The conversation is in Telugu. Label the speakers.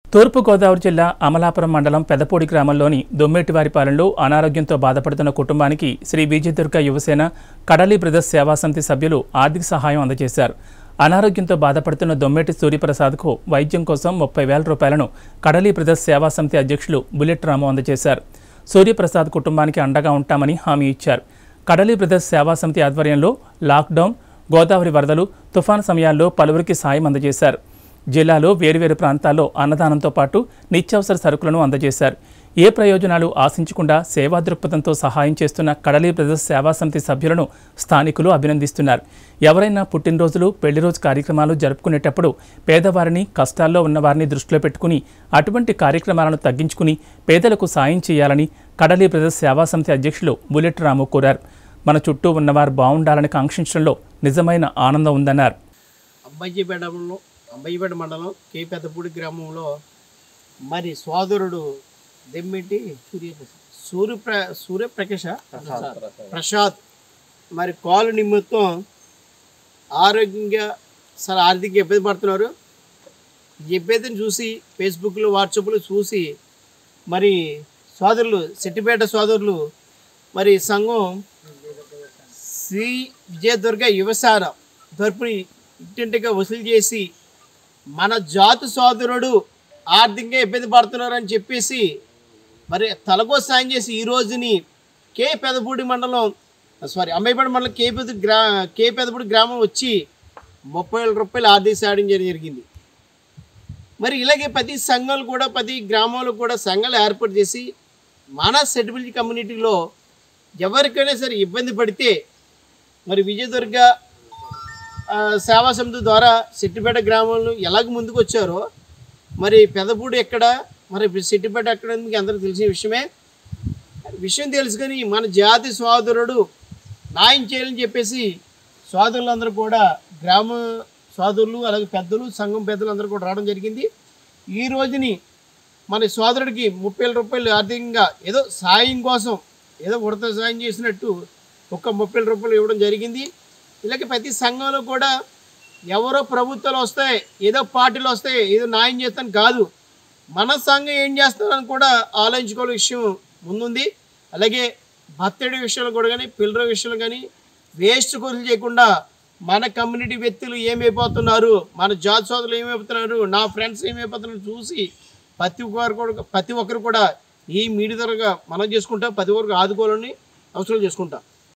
Speaker 1: తూర్పుగోదావరి జిల్లా అమలాపురం మండలం పెదపూడి గ్రామంలోని దొమ్మేటివారిపాలెంలో అనారోగ్యంతో బాధపడుతున్న కుటుంబానికి శ్రీ విజయదుర్గ యువసేన కడలి బ్రదర్స్ సేవా సమితి సభ్యులు ఆర్థిక సహాయం అందజేశారు అనారోగ్యంతో బాధపడుతున్న దొమ్మేటి సూర్యప్రసాద్కు వైద్యం కోసం ముప్పై వేల రూపాయలను కడలి బ్రదర్స్ సేవా సమితి అధ్యక్షులు బుల్లెట్ రాము అందజేశారు సూర్యప్రసాద్ కుటుంబానికి అండగా ఉంటామని హామీ ఇచ్చారు కడలి బ్రదర్స్ సేవా సమితి ఆధ్వర్యంలో లాక్డౌన్ గోదావరి వరదలు తుఫాను సమయాల్లో పలువురికి సాయం అందజేశారు జిల్లాలో వేరువేరు ప్రాంతాల్లో అన్నదానంతో పాటు నిత్యావసర సరుకులను అందజేశారు ఏ ప్రయోజనాలు ఆశించకుండా సేవా దృక్పథంతో సహాయం చేస్తున్న కడలి బ్రదర్స్ సేవా సమితి సభ్యులను స్థానికులు అభినందిస్తున్నారు ఎవరైనా పుట్టినరోజులు పెళ్లిరోజు కార్యక్రమాలు జరుపుకునేటప్పుడు పేదవారిని కష్టాల్లో ఉన్నవారిని దృష్టిలో పెట్టుకుని అటువంటి కార్యక్రమాలను తగ్గించుకుని పేదలకు సాయం చేయాలని కడలి బ్రదర్స్ సేవా సమితి అధ్యక్షులు బుల్లెట్ రాము కోరారు మన చుట్టూ ఉన్నవారు బాగుండాలని కాంక్షించడంలో నిజమైన ఆనందం ఉందన్నారు
Speaker 2: అంబయ్యపేటలో అంబయ్యపేట మండలం కే పెద్దపూడి గ్రామంలో మరి సోదరుడు దెమ్మిటి సూర్యప్ర సూర్యప్రకాశ ప్రసాద్ మరి కాలు నిమిత్తం ఆరోగ్యంగా చాలా ఆర్థిక ఇబ్బంది పడుతున్నారు ఈ ఇబ్బందిని చూసి ఫేస్బుక్లో వాట్సాప్లో చూసి మరి సోదరులు సెట్టిపేట సోదరులు మరి సంఘం శ్రీ విజయదుర్గ యువసార తరపుని ఇంటింటిగా వసూలు చేసి మన జాతి సోదరుడు ఆర్థికంగా ఇబ్బంది పడుతున్నారని చెప్పేసి మరి తలకో సాయం చేసి ఈ రోజుని కే పెదపూడి మండలం సారీ అంబైపేట మండలం కే పెద గ్రా కే పెదపూడి గ్రామం వచ్చి ముప్పై వేల రూపాయలు ఆర్థిక సాయం చేయడం జరిగింది మరి ఇలాగే ప్రతి సంఘాలు కూడా ప్రతి గ్రామాలు కూడా సంఘాలు ఏర్పాటు చేసి మన సెటిబిలిటీ కమ్యూనిటీలో ఎవరికైనా సరే ఇబ్బంది పడితే మరి విజయదుర్గ ఆ, సేవా సమితి ద్వారా సిట్టిపేట గ్రామంలో ఎలాగ ముందుకు వచ్చారో మరి పెదపూడి ఎక్కడ మరి సిట్టిపేట ఎక్కడ అని మీకు అందరికీ తెలిసిన విషయమే విషయం తెలుసుకొని మన జాతి సోదరుడు న్యాయం చేయాలని చెప్పేసి సోదరులందరూ కూడా గ్రామ సోదరులు అలాగే పెద్దలు సంఘం పెద్దలు అందరూ కూడా రావడం జరిగింది ఈ రోజుని మన సోదరుడికి ముప్పై వేల రూపాయలు ఆర్థికంగా ఏదో సాయం కోసం ఏదో ఉడత సాయం చేసినట్టు ఒక్క ముప్పై వేల రూపాయలు ఇవ్వడం జరిగింది ఇలాగే ప్రతి సంఘంలో కూడా ఎవరో ప్రభుత్వాలు వస్తాయి ఏదో పార్టీలు వస్తాయి ఏదో న్యాయం చేస్తాను కాదు మన సంఘం ఏం చేస్తారని కూడా ఆలోచించుకోవాల విషయం ముందుంది అలాగే బర్త్డే విషయంలో కూడా కానీ పిల్లల విషయంలో కానీ వేస్ట్ కోర్సులు చేయకుండా మన కమ్యూనిటీ వ్యక్తులు ఏమైపోతున్నారు మన జాతి సోదరులు ఏమైపోతున్నారు నా ఫ్రెండ్స్ ఏమైపోతున్నారు చూసి ప్రతి ఒక్కరు కూడా ప్రతి ఒక్కరు కూడా ఈ మీడియా ద్వారా మనం చేసుకుంటాం ప్రతి ఒక్కరికి ఆదుకోవాలని అవసరం చేసుకుంటాం